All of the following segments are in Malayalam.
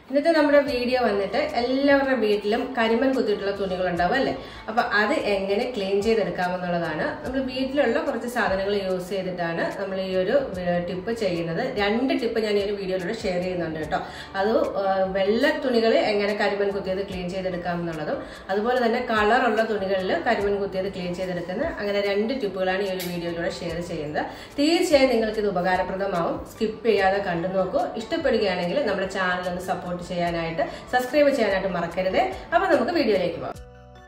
ഇന്നത്തെ നമ്മുടെ വീഡിയോ വന്നിട്ട് എല്ലാവരുടെ വീട്ടിലും കരിമൺ കുത്തിയിട്ടുള്ള തുണികൾ ഉണ്ടാവും അല്ലേ അപ്പൊ അത് എങ്ങനെ ക്ലീൻ ചെയ്തെടുക്കാമെന്നുള്ളതാണ് നമ്മൾ വീട്ടിലുള്ള കുറച്ച് സാധനങ്ങൾ യൂസ് ചെയ്തിട്ടാണ് നമ്മൾ ഈ ഒരു ടിപ്പ് ചെയ്യുന്നത് രണ്ട് ടിപ്പ് ഞാൻ ഈ ഒരു വീഡിയോയിലൂടെ ഷെയർ ചെയ്യുന്നുണ്ട് കേട്ടോ അത് ആ, വെള്ള തുണികൾ എങ്ങനെ കരിമൺ കുത്തിയത് ക്ലീൻ ചെയ്തെടുക്കാമെന്നുള്ളതും അതുപോലെ തന്നെ കളറുള്ള തുണികളിൽ കരിമൺ കുത്തിയത് ക്ലീൻ ചെയ്തെടുക്കുന്ന അങ്ങനെ രണ്ട് ടിപ്പുകളാണ് ഈ ഒരു വീഡിയോയിലൂടെ ഷെയർ ചെയ്യുന്നത് തീർച്ചയായും നിങ്ങൾക്ക് ഇത് ഉപകാരപ്രദമാവും സ്കിപ്പ് ചെയ്യാതെ കണ്ടു നോക്കൂ ഇഷ്ടപ്പെടുകയാണെങ്കിൽ നമ്മുടെ ചാനൽ ഒന്ന് സപ്പോർട്ട് ചെയ്യാനായിട്ട് സബ്സ്ക്രൈബ് ചെയ്യാനായിട്ട് മറക്കരുത് അപ്പൊ നമുക്ക് വീഡിയോയിലേക്ക് പോകാം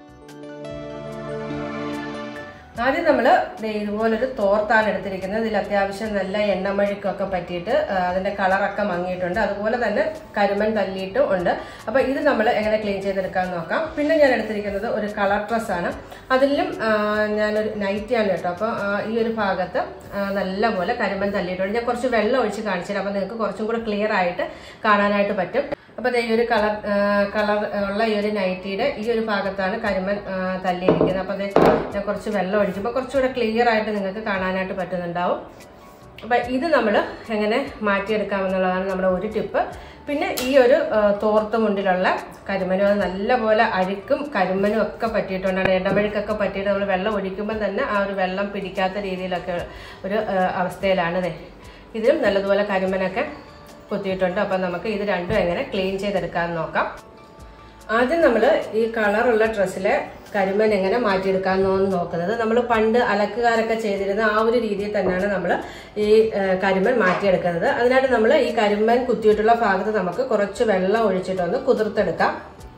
ആദ്യം നമ്മൾ ഇതുപോലൊരു തോർത്താണ് എടുത്തിരിക്കുന്നത് ഇതിൽ അത്യാവശ്യം നല്ല എണ്ണമഴുക്കൊക്കെ പറ്റിയിട്ട് ആ, അതിന്റെ കളറൊക്കെ മങ്ങിയിട്ടുണ്ട് അതുപോലെ തന്നെ കരിമൺ തല്ലിയിട്ടും ഉണ്ട് അപ്പൊ ഇത് നമ്മൾ എങ്ങനെ ക്ലീൻ ചെയ്തെടുക്കാൻ നോക്കാം പിന്നെ ഞാൻ എടുത്തിരിക്കുന്നത് ഒരു കളർ ഡ്രസ് ആണ് അതിലും ആ, ഞാനൊരു നൈറ്റിയാണ് കേട്ടോ അപ്പോൾ ഈ ഒരു ഭാഗത്ത് ആ, നല്ലപോലെ കരിമൺ തല്ലിയിട്ടുണ്ട് ഞാൻ കുറച്ച് വെള്ളം ഒഴിച്ച് കാണിച്ചു തരാം അപ്പോൾ നിങ്ങൾക്ക് കുറച്ചും കൂടെ ക്ലിയർ ആയിട്ട് കാണാനായിട്ട് പറ്റും അപ്പൊ ദേ ഈ ഒരു കളർ കളർ ഉള്ള ഈ ഒരു നൈറ്റിയുടെ ഈ ഒരു ഭാഗത്താണ് കരിമൺ ആ, തല്ലിയിരിക്കുന്നത് അപ്പൊ ദേ ഞാൻ കുറച്ച് വെള്ളം ഒഴിക്കുമ്പോൾ കുറച്ചുകൂടെ ക്ലിയർ ആയിട്ട് നിങ്ങൾക്ക് കാണാനായിട്ട് പറ്റുന്നുണ്ടാവും അപ്പൊ ഇത് നമ്മൾ എങ്ങനെ മാറ്റിയെടുക്കാമെന്നുള്ളതാണ് നമ്മുടെ ഒരു ടിപ്പ് പിന്നെ ഈ ഒരു ആ, തോർത്ത് മുണ്ടിലുള്ള കരിമനും അത് നല്ലപോലെ അഴുക്കും കരിമനും ഒക്കെ പറ്റിയിട്ടുണ്ടാണ് ഇടമഴുക്കൊക്കെ പറ്റിയിട്ട് നമ്മൾ വെള്ളം ഒഴിക്കുമ്പോൾ തന്നെ ആ ഒരു വെള്ളം പിടിക്കാത്ത രീതിയിലൊക്കെ ഒരു ആ, അവസ്ഥയിലാണ് ദേ ഇതിലും നല്ലതുപോലെ കരിമനൊക്കെ കുത്തിയിട്ടുണ്ട് അപ്പം നമുക്ക് ഇത് രണ്ടും എങ്ങനെ ക്ലീൻ ചെയ്തെടുക്കാൻ നോക്കാം ആദ്യം നമ്മൾ ഈ കളറുള്ള ഡ്രസ്സിലെ കരിമൻ എങ്ങനെ മാറ്റിയെടുക്കാമെന്നാണ് നോക്കുന്നത് നമ്മൾ പണ്ട് അലക്കുകാരൊക്കെ ചെയ്തിരുന്ന ആ ഒരു രീതിയിൽ തന്നെയാണ് നമ്മൾ ഈ ആ, കരിമൻ മാറ്റിയെടുക്കുന്നത് അതിനായിട്ട് നമ്മൾ ഈ കരിമൻ കുത്തിയിട്ടുള്ള ഭാഗത്ത് നമുക്ക് കുറച്ച് വെള്ളം ഒഴിച്ചിട്ടൊന്ന് കുതിർത്തെടുക്കാം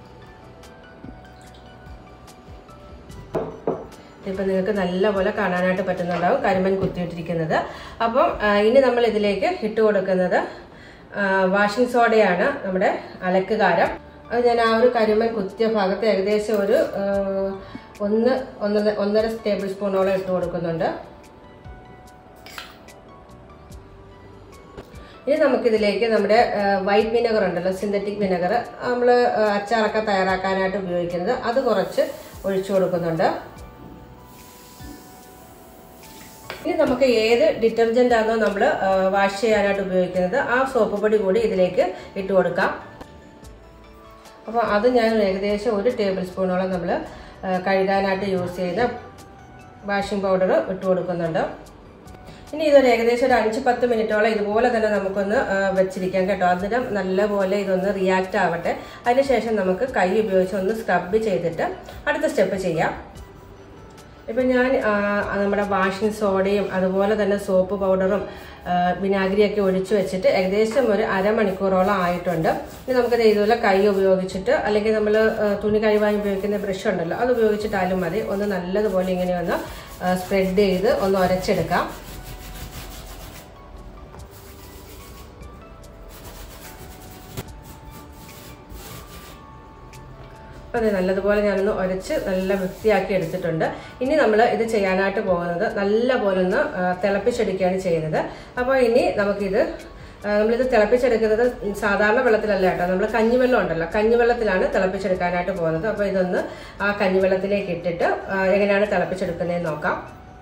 ഇപ്പം നിങ്ങൾക്ക് നല്ലപോലെ കാണാനായിട്ട് പറ്റുന്നുണ്ടാവും കരിമൻ കുത്തിയിട്ടിരിക്കുന്നത് അപ്പം ആ, ഇനി നമ്മൾ ഇതിലേക്ക് ഇട്ട് കൊടുക്കുന്നത് വാഷിംഗ് സോഡയാണ് നമ്മുടെ അലക്കുകാരം അത് ഞാൻ ആ ഒരു കരിമൻ കുത്തിയ ഭാഗത്ത് ഏകദേശം ഒരു ആ, ഒന്ന് ഒന്നര ഒന്നര ടേബിൾ സ്പൂണോളം ഇട്ട് കൊടുക്കുന്നുണ്ട് ഇനി നമുക്കിതിലേക്ക് നമ്മുടെ വൈറ്റ് വിനെഗർ ഉണ്ടല്ലോ സിന്തറ്റിക് വിനെഗർ നമ്മൾ അച്ചാറൊക്കെ തയ്യാറാക്കാനായിട്ട് ഉപയോഗിക്കുന്നത് അത് കുറച്ച് ഒഴിച്ചു കൊടുക്കുന്നുണ്ട് ഇനി നമുക്ക് ഏത് ഡിറ്റർജന്റ് ആണോ നമ്മൾ വാഷ് ചെയ്യാനായിട്ട് ഉപയോഗിക്കുന്നത് ആ സോപ്പ് പൊടി കൂടി ഇതിലേക്ക് ഇട്ട് കൊടുക്കാം അപ്പോൾ അത് ഞാൻ ഏകദേശം ഒരു ടേബിൾ സ്പൂണോളം നമ്മൾ കഴുകാനായിട്ട് യൂസ് ചെയ്യുന്ന വാഷിംഗ് പൗഡർ ഇട്ട് കൊടുക്കുന്നുണ്ട് ഇനി ഇതൊരു ഏകദേശം ഒരു അഞ്ച് പത്ത് മിനിറ്റോളം ഇതുപോലെ തന്നെ നമുക്കൊന്ന് ആ, വെച്ചിരിക്കാം കേട്ടോ അന്നേരം നല്ലപോലെ ഇതൊന്ന് റിയാക്ട് ആവട്ടെ അതിനുശേഷം നമുക്ക് കൈ ഉപയോഗിച്ച് ഒന്ന് സ്ക്രബ് ചെയ്തിട്ട് അടുത്ത സ്റ്റെപ്പ് ചെയ്യാം ഇപ്പം ഞാൻ ആ, നമ്മുടെ വാഷിംഗ് സോഡയും അതുപോലെ തന്നെ സോപ്പ് പൗഡറും ആ, വിനാഗിരിയൊക്കെ ഒഴിച്ചു വെച്ചിട്ട് ഏകദേശം ഒരു അരമണിക്കൂറോളം ആയിട്ടുണ്ട് ഇനി നമുക്കത് ഇതുപോലെ കൈ ഉപയോഗിച്ചിട്ട് അല്ലെങ്കിൽ നമ്മൾ തുണി കഴുകാൻ ഉപയോഗിക്കുന്ന ബ്രഷ് ഉണ്ടല്ലോ അത് ഉപയോഗിച്ചിട്ടാലും മതി ഒന്ന് നല്ലതുപോലെ ഇങ്ങനെ ഒന്ന് സ്പ്രെഡ് ചെയ്ത് ഒന്ന് ഉരച്ചെടുക്കാം അതെ നല്ലതുപോലെ ഞാനൊന്ന് ഉരച്ച് നല്ല വൃത്തിയാക്കി എടുത്തിട്ടുണ്ട് ഇനി നമ്മൾ ഇത് ചെയ്യാനായിട്ട് പോകുന്നത് നല്ലപോലെ ഒന്ന് ആ, തിളപ്പിച്ചെടുക്കുകയാണ് ചെയ്യുന്നത് അപ്പോൾ ഇനി നമുക്കിത് ആ, നമ്മളിത് തിളപ്പിച്ചെടുക്കുന്നത് സാധാരണ വെള്ളത്തിലല്ല കേട്ടോ നമ്മൾ കഞ്ഞിവെള്ളം ഉണ്ടല്ലോ കഞ്ഞിവെള്ളത്തിലാണ് തിളപ്പിച്ചെടുക്കാനായിട്ട് പോകുന്നത് അപ്പോൾ ഇതൊന്ന് ആ കഞ്ഞിവെള്ളത്തിലേക്ക് ഇട്ടിട്ട് ആ, എങ്ങനെയാണ് തിളപ്പിച്ചെടുക്കുന്നതെന്ന് നോക്കാം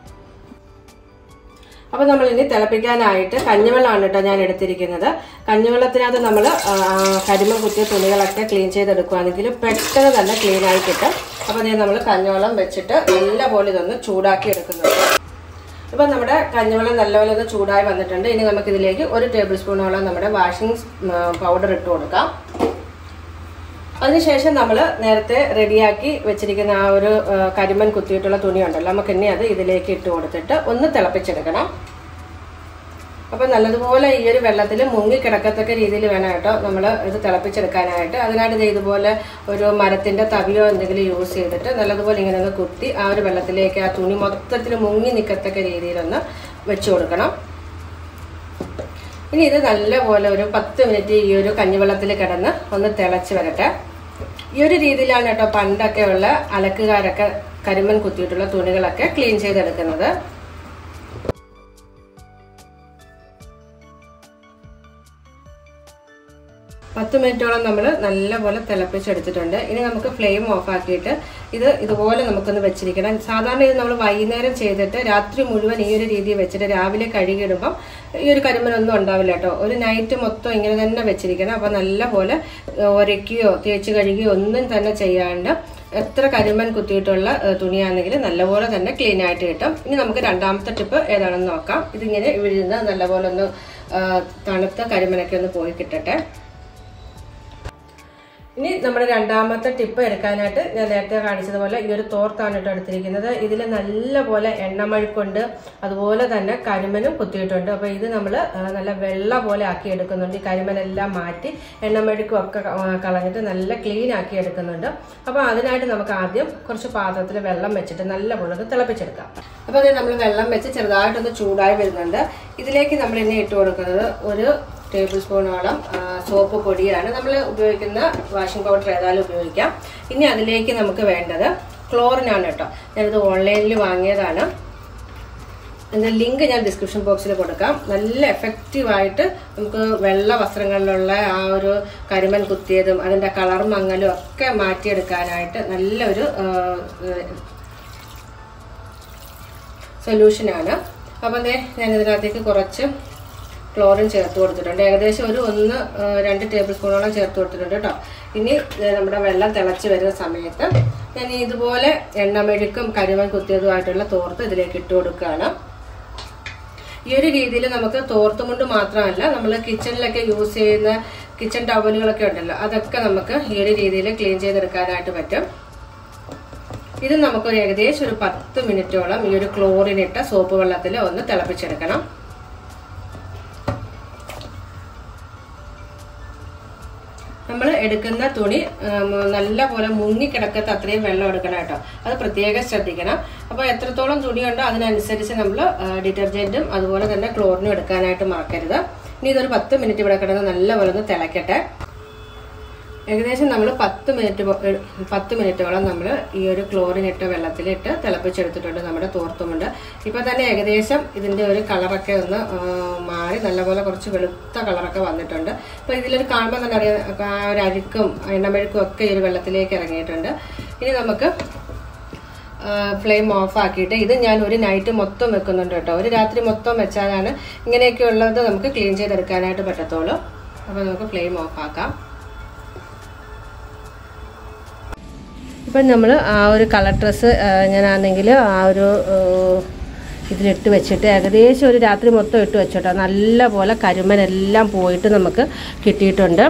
അപ്പൊ നമ്മൾ ഇനി തിളപ്പിക്കാനായിട്ട് കഞ്ഞിവെള്ളമാണ് കേട്ടോ ഞാൻ എടുത്തിരിക്കുന്നത് കഞ്ഞിവെള്ളത്തിനകത്ത് നമ്മൾ കരിമ കുത്തിയ തുണികളൊക്കെ ക്ലീൻ ചെയ്തെടുക്കുകയാണെങ്കിൽ പെട്ടെന്ന് തന്നെ ക്ലീൻ ആയി കിട്ടും അപ്പൊ അതേ നമ്മൾ കഞ്ഞിവെള്ളം വെച്ചിട്ട് നല്ലപോലെ ഇതൊന്ന് ചൂടാക്കി എടുക്കുന്നുണ്ട് ഇപ്പൊ നമ്മുടെ കഞ്ഞിവെള്ളം നല്ലപോലെ ഒന്ന് ചൂടായി വന്നിട്ടുണ്ട് ഇനി നമുക്ക് ഇതിലേക്ക് ഒരു ടേബിൾ സ്പൂണോളം നമ്മുടെ വാഷിംഗ് പൗഡർ ഇട്ട് കൊടുക്കാം അതിനുശേഷം നമ്മൾ നേരത്തെ റെഡിയാക്കി വെച്ചിരിക്കുന്ന ആ ഒരു ആ, കരിമൺ കുത്തിയിട്ടുള്ള തുണി ഉണ്ടല്ലോ നമുക്ക് ഇനി അത് ഇതിലേക്ക് ഇട്ട് കൊടുത്തിട്ട് ഒന്ന് തിളപ്പിച്ചെടുക്കണം അപ്പൊ നല്ലതുപോലെ ഈ ഒരു വെള്ളത്തിൽ മുങ്ങി കിടക്കത്തക്ക രീതിയിൽ വേണം കേട്ടോ നമ്മൾ ഇത് തിളപ്പിച്ചെടുക്കാനായിട്ട് അതിനായിട്ട് ദേ ഇതുപോലെ ഒരു മരത്തിന്റെ തവിയോ എന്തെങ്കിലും യൂസ് ചെയ്തിട്ട് നല്ലതുപോലെ ഇങ്ങനെ ഒന്ന് കുത്തി ആ ഒരു വെള്ളത്തിലേക്ക് ആ തുണി മൊത്തത്തിൽ മുങ്ങി നിൽക്കത്തക്ക രീതിയിലൊന്ന് വെച്ചു കൊടുക്കണം ഇനി ഇത് നല്ലപോലെ ഒരു പത്ത് മിനിറ്റ് ഈ ഒരു കഞ്ഞിവെള്ളത്തിൽ കിടന്ന് ഒന്ന് തിളച്ച് വരട്ടെ ഈ ഒരു രീതിയിലാണ് കേട്ടോ പണ്ടൊക്കെ ഉള്ള അലക്കുകാരൊക്കെ കരിമൺ കുത്തിയിട്ടുള്ള തുണികളൊക്കെ ക്ലീൻ ചെയ്തെടുക്കുന്നത് പത്ത് മിനിറ്റോളം നമ്മൾ നല്ലപോലെ തിളപ്പിച്ചെടുത്തിട്ടുണ്ട് ഇനി നമുക്ക് ഫ്ലെയിം ഓഫ് ആക്കിയിട്ട് ഇത് ഇതുപോലെ നമുക്കൊന്ന് വെച്ചിരിക്കണം സാധാരണ ഇത് നമ്മൾ വൈകുന്നേരം ചെയ്തിട്ട് രാത്രി മുഴുവൻ ഈ ഒരു രീതിയിൽ വെച്ചിട്ട് രാവിലെ കഴുകിയിടുമ്പം ഈ ഒരു കരിമനൊന്നും ഉണ്ടാവില്ല കേട്ടോ ഒരു നൈറ്റ് മൊത്തം ഇങ്ങനെ തന്നെ വെച്ചിരിക്കണം അപ്പോൾ നല്ലപോലെ ഒരയ്ക്കുകയോ തേച്ച് കഴുകുകയോ ഒന്നും തന്നെ ചെയ്യാണ്ട് എത്ര കരിമൺ കുത്തിയിട്ടുള്ള ഏഹ്, തുണിയാണെങ്കിൽ നല്ലപോലെ തന്നെ ക്ലീൻ ആയിട്ട് കിട്ടും ഇനി നമുക്ക് രണ്ടാമത്തെ ടിപ്പ് ഏതാണെന്ന് നോക്കാം ഇതിങ്ങനെ വിഴുന്ന് നല്ലപോലെ ഒന്ന് ഏഹ്, തണുത്ത കരിമനൊക്കെ ഒന്ന് പോയി കിട്ടട്ടെ ഇനി നമ്മുടെ രണ്ടാമത്തെ ടിപ്പ് എടുക്കാനായിട്ട് ഞാൻ നേരത്തെ കാണിച്ചതുപോലെ ഈ ഒരു തോർത്താണ് കേട്ടോ എടുത്തിരിക്കുന്നത് ഇതിൽ നല്ലപോലെ എണ്ണമഴുക്കുണ്ട് അതുപോലെ തന്നെ കരിമനും കുത്തിയിട്ടുണ്ട് അപ്പോൾ ഇത് നമ്മൾ നല്ല വെള്ള പോലെ ആക്കി എടുക്കുന്നുണ്ട് ഈ കരിമനെല്ലാം മാറ്റി എണ്ണമഴുക്കും ഒക്കെ ക- ആ, കളഞ്ഞിട്ട് നല്ല ക്ലീൻ ആക്കി എടുക്കുന്നുണ്ട് അപ്പോൾ അതിനായിട്ട് നമുക്ക് ആദ്യം കുറച്ച് പാത്രത്തിൽ വെള്ളം വെച്ചിട്ട് നല്ലപോലെ ഒന്ന് തിളപ്പിച്ചെടുക്കാം അപ്പോൾ അത് നമ്മൾ വെള്ളം വെച്ച് ചെറുതായിട്ടൊന്ന് ചൂടായി വരുന്നുണ്ട് ഇതിലേക്ക് നമ്മൾ ഇനി ഇട്ട് കൊടുക്കുന്നത് ഒരു ടേബിൾ സ്പൂണോളം ആ, സോപ്പ് പൊടിയാണ് നമ്മൾ ഉപയോഗിക്കുന്ന വാഷിംഗ് പൗഡർ ഏതായാലും ഉപയോഗിക്കാം ഇനി അതിലേക്ക് നമുക്ക് വേണ്ടത് ക്ലോറിനാണ് കേട്ടോ ഞാനിത് ഓൺലൈനിൽ വാങ്ങിയതാണ് ഇതിന്റെ ലിങ്ക് ഞാൻ ഡിസ്ക്രിപ്ഷൻ ബോക്സിൽ കൊടുക്കാം നല്ല എഫക്റ്റീവായിട്ട് നമുക്ക് വെള്ള വസ്ത്രങ്ങളിലുള്ള ആ ഒരു കരിമൻ കുത്തിയതും അതിന്റെ കളർ മങ്ങലും ഒക്കെ മാറ്റിയെടുക്കാനായിട്ട് നല്ലൊരു സൊല്യൂഷനാണ് അപ്പം ദേ ഞാൻ ഇതിനകത്തേക്ക് കുറച്ച് ക്ലോറിൻ ചേർത്ത് കൊടുത്തിട്ടുണ്ട് ഏകദേശം ഒരു ഒന്ന് ആ, രണ്ട് ടേബിൾ സ്പൂണോളം ചേർത്ത് കൊടുത്തിട്ടുണ്ട് കേട്ടോ ഇനി ദേ നമ്മുടെ വെള്ളം തിളച്ച് വരുന്ന സമയത്ത് ഞാൻ ഇതുപോലെ എണ്ണമെഴുക്കും കരിമൺ കുത്തിയതുമായിട്ടുള്ള തോർത്ത് ഇതിലേക്ക് ഇട്ട് കൊടുക്കുകയാണ് ഈ ഒരു രീതിയിൽ നമുക്ക് തോർത്തുമുണ്ട് മാത്രമല്ല നമ്മൾ കിച്ചണിലൊക്കെ യൂസ് ചെയ്യുന്ന കിച്ചൺ ടവലുകളൊക്കെ ഉണ്ടല്ലോ അതൊക്കെ നമുക്ക് ഈ ഒരു രീതിയിൽ ക്ലീൻ ചെയ്തെടുക്കാനായിട്ട് പറ്റും ഇത് നമുക്കൊരു ഏകദേശം ഒരു പത്ത് മിനിറ്റോളം ഈ ഒരു ക്ലോറിൻ ഇട്ട സോപ്പ് വെള്ളത്തിൽ ഒന്ന് തിളപ്പിച്ചെടുക്കണം നമ്മൾ എടുക്കുന്ന തുണി ഉം, നല്ല പോലെ മുങ്ങിക്കിടക്കത്ത അത്രയും വെള്ളം എടുക്കണം കേട്ടോ അത് പ്രത്യേകം ശ്രദ്ധിക്കണം അപ്പോൾ എത്രത്തോളം തുണിയുണ്ടോ അതിനനുസരിച്ച് നമ്മൾ ഡിറ്റർജൻറ്റും അതുപോലെ തന്നെ ക്ലോറിനും എടുക്കാനായിട്ട് മറക്കരുത് ഇനി ഇതൊരു പത്ത് മിനിറ്റ് ഇവിടെ കിടന്ന് നല്ലപോലെ ഒന്ന് തിളക്കട്ടെ ഏകദേശം നമ്മൾ പത്ത് മിനിറ്റ് പോ- എ- പത്ത് മിനിറ്റോളം നമ്മൾ ഈ ഒരു ക്ലോറിൻ ഇട്ട വെള്ളത്തിലിട്ട് തിളപ്പിച്ചെടുത്തിട്ടുണ്ട് നമ്മുടെ തോർത്തുമുണ്ട് ഇപ്പൊ തന്നെ ഏകദേശം ഇതിന്റെ ഒരു കളറൊക്കെ ഒന്ന് ആ, മാറി നല്ലപോലെ കുറച്ച് വെളുത്ത കളറൊക്കെ വന്നിട്ടുണ്ട് അപ്പൊ ഇതിലൊരു കാണുമ്പോൾ തന്നെ അറിയാം ആ ഒരു അഴുക്കും എണ്ണമെഴുക്കും ഒക്കെ ഈ ഒരു വെള്ളത്തിലേക്ക് ഇറങ്ങിയിട്ടുണ്ട് ഇനി നമുക്ക് ഫ്ലെയിം ഓഫ് ആക്കിയിട്ട് ഇത് ഞാൻ ഒരു നൈറ്റ് മൊത്തം വെക്കുന്നുണ്ട് കേട്ടോ ഒരു രാത്രി മൊത്തം വെച്ചാലാണ് ഇങ്ങനെയൊക്കെ ഉള്ളത് നമുക്ക് ക്ലീൻ ചെയ്തെടുക്കാനായിട്ട് പറ്റത്തുള്ളൂ അപ്പോൾ നമുക്ക് ഫ്ലെയിം ഓഫ് ആക്കാം ഇപ്പം നമ്മൾ ആ ഒരു കളർ ഡ്രസ്സ് ഞാനാണെങ്കിൽ ആ ഒരു ഏഹ്, ഇതിലിട്ട് വെച്ചിട്ട് ഏകദേശം ഒരു രാത്രി മൊത്തം ഇട്ട് വെച്ചോട്ടോ നല്ല പോലെ കരിമനെല്ലാം പോയിട്ട് നമുക്ക് കിട്ടിയിട്ടുണ്ട്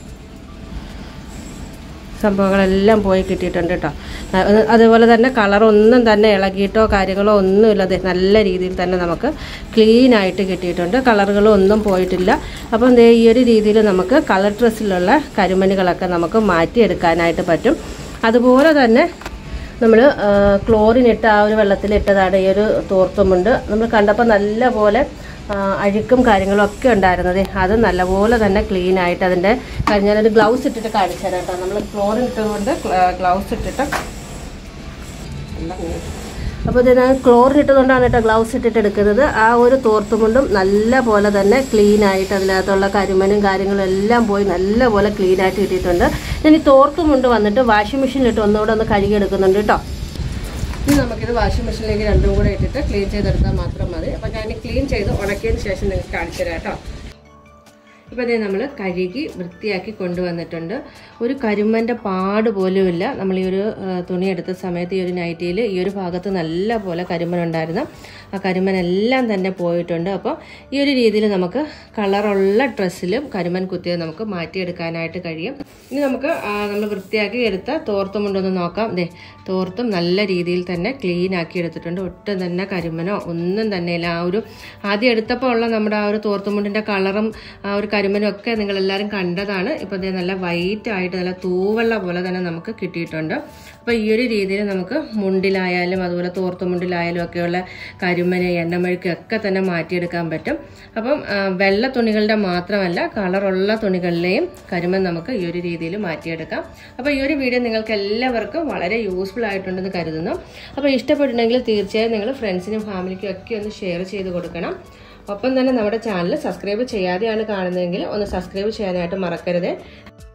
സംഭവങ്ങളെല്ലാം പോയി കിട്ടിയിട്ടുണ്ട് കേട്ടോ അത് അതുപോലെ തന്നെ കളറൊന്നും തന്നെ ഇളകിയിട്ടോ കാര്യങ്ങളോ ഒന്നുമില്ല ദേ നല്ല രീതിയിൽ തന്നെ നമുക്ക് ക്ലീൻ ആയിട്ട് കിട്ടിയിട്ടുണ്ട് കളറുകളും ഒന്നും പോയിട്ടില്ല അപ്പം ദേ ഈ ഒരു രീതിയിൽ നമുക്ക് കളർ ഡ്രസ്സിലുള്ള കരിമനുകളൊക്കെ നമുക്ക് മാറ്റിയെടുക്കാനായിട്ട് പറ്റും അതുപോലെ തന്നെ നമ്മൾ ക്ലോറിൻ ഇട്ട ആ ഒരു വെള്ളത്തിലിട്ടതാണ് ഈ ഒരു തോർത്തുമുണ്ട് നമ്മൾ കണ്ടപ്പോൾ നല്ല പോലെ ആ, അഴുക്കും കാര്യങ്ങളും ഒക്കെ ഉണ്ടായിരുന്നത് അത് നല്ലപോലെ തന്നെ ക്ലീൻ ആയിട്ട് അതിൻ്റെ കാര്യം ഞാനൊരു ഗ്ലൗസ് ഇട്ടിട്ട് കാണിച്ചു തരാം കേട്ടോ നമ്മൾ ക്ലോറിൻ ഇട്ടതുകൊണ്ട് ഗ്ലൗസ് ഇട്ടിട്ട് അപ്പോൾ ഇത് ഞാൻ ക്ലോറിൻ ഇട്ടതുകൊണ്ടാണ് കേട്ടോ ഗ്ലൗസ് ഇട്ടിട്ട് എടുക്കുന്നത് ആ ഒരു തോർത്തുമുണ്ടും നല്ല പോലെ തന്നെ ക്ലീൻ ആയിട്ട് അതിനകത്തുള്ള കരിമനും കാര്യങ്ങളും എല്ലാം പോയി നല്ല പോലെ ക്ലീൻ ആയിട്ട് കിട്ടിയിട്ടുണ്ട് ഞാൻ ഈ തോർത്തുമുണ്ട് വന്നിട്ട് വാഷിംഗ് മെഷീനിലിട്ട് ഒന്നുകൂടെ ഒന്ന് കഴുകിയെടുക്കുന്നുണ്ട് കേട്ടോ ഇനി നമുക്കിത് വാഷിംഗ് മെഷീനിലേക്ക് രണ്ടും കൂടെ ഇട്ടിട്ട് ക്ലീൻ ചെയ്തെടുത്താൽ മാത്രം മതി അപ്പം ഞാൻ ക്ലീൻ ചെയ്ത് ഉണക്കിയതിന് ശേഷം നിങ്ങൾക്ക് കാണിച്ചു തരാം കേട്ടോ ഇപ്പോൾ ഇതേ നമ്മൾ കഴുകി വൃത്തിയാക്കി കൊണ്ടുവന്നിട്ടുണ്ട് ഒരു കരിമ്പൻ്റെ പാട് പോലുമില്ല നമ്മൾ ഈ ഒരു ആ, തുണി എടുത്ത സമയത്ത് ഈ ഒരു നൈറ്റിയിൽ ഈ ഒരു ഭാഗത്ത് നല്ല പോലെ കരിമ്പൻ ഉണ്ടായിരുന്നു ആ കരിമ്പൻ എല്ലാം തന്നെ പോയിട്ടുണ്ട് അപ്പോൾ ഈ ഒരു രീതിയിൽ നമുക്ക് കളറുള്ള ഡ്രസ്സിലും കരിമ്പൻ കുത്തിയത് നമുക്ക് മാറ്റിയെടുക്കാനായിട്ട് കഴിയും ഇനി നമുക്ക് നമ്മൾ വൃത്തിയാക്കി എടുത്ത തോർത്തും കൊണ്ടൊന്ന് നോക്കാം ദേ തോർത്തും നല്ല രീതിയിൽ തന്നെ ക്ലീൻ ആക്കി എടുത്തിട്ടുണ്ട് ഒട്ടും തന്നെ കരിമനോ ഒന്നും തന്നെ ഇല്ല ആ ഒരു ആദ്യം എടുത്തപ്പോൾ ഉള്ള നമ്മുടെ ആ ഒരു തോർത്തുമുണ്ടിൻ്റെ കളറും ആ ഒരു കരിമനും ഒക്കെ നിങ്ങളെല്ലാവരും കണ്ടതാണ് ഇപ്പോൾ ദേ നല്ല വൈറ്റ് ആയിട്ട് നല്ല തൂവെള്ള പോലെ തന്നെ നമുക്ക് കിട്ടിയിട്ടുണ്ട് അപ്പോൾ ഈ ഒരു രീതിയിൽ നമുക്ക് മുണ്ടിലായാലും അതുപോലെ തോർത്തുമുണ്ടിലായാലും ഒക്കെയുള്ള കരിമന് എണ്ണമഴുക്ക് ഒക്കെ തന്നെ മാറ്റിയെടുക്കാൻ പറ്റും അപ്പം ആ, വെള്ള തുണികളുടെ മാത്രമല്ല കളറുള്ള തുണികളിലെയും കരിമൻ നമുക്ക് ഈ ഒരു രീതിയിൽ മാറ്റിയെടുക്കാം അപ്പോൾ ഈ ഒരു വീഡിയോ നിങ്ങൾക്ക് എല്ലാവർക്കും വളരെ യൂസ്ഫുൾ ആയിട്ടുണ്ടെന്ന് കരുതുന്നു അപ്പോൾ ഇഷ്ടപ്പെട്ടിട്ടുണ്ടെങ്കിൽ തീർച്ചയായും നിങ്ങൾ ഫ്രണ്ട്സിനും ഫാമിലിക്കും ഒക്കെ ഒന്ന് ഷെയർ ചെയ്ത് കൊടുക്കണം ഒപ്പം തന്നെ നമ്മുടെ ചാനൽ സബ്സ്ക്രൈബ് ചെയ്യാതെയാണ് കാണുന്നതെങ്കിൽ ഒന്ന് സബ്സ്ക്രൈബ് ചെയ്യാനായിട്ട് മറക്കരുത്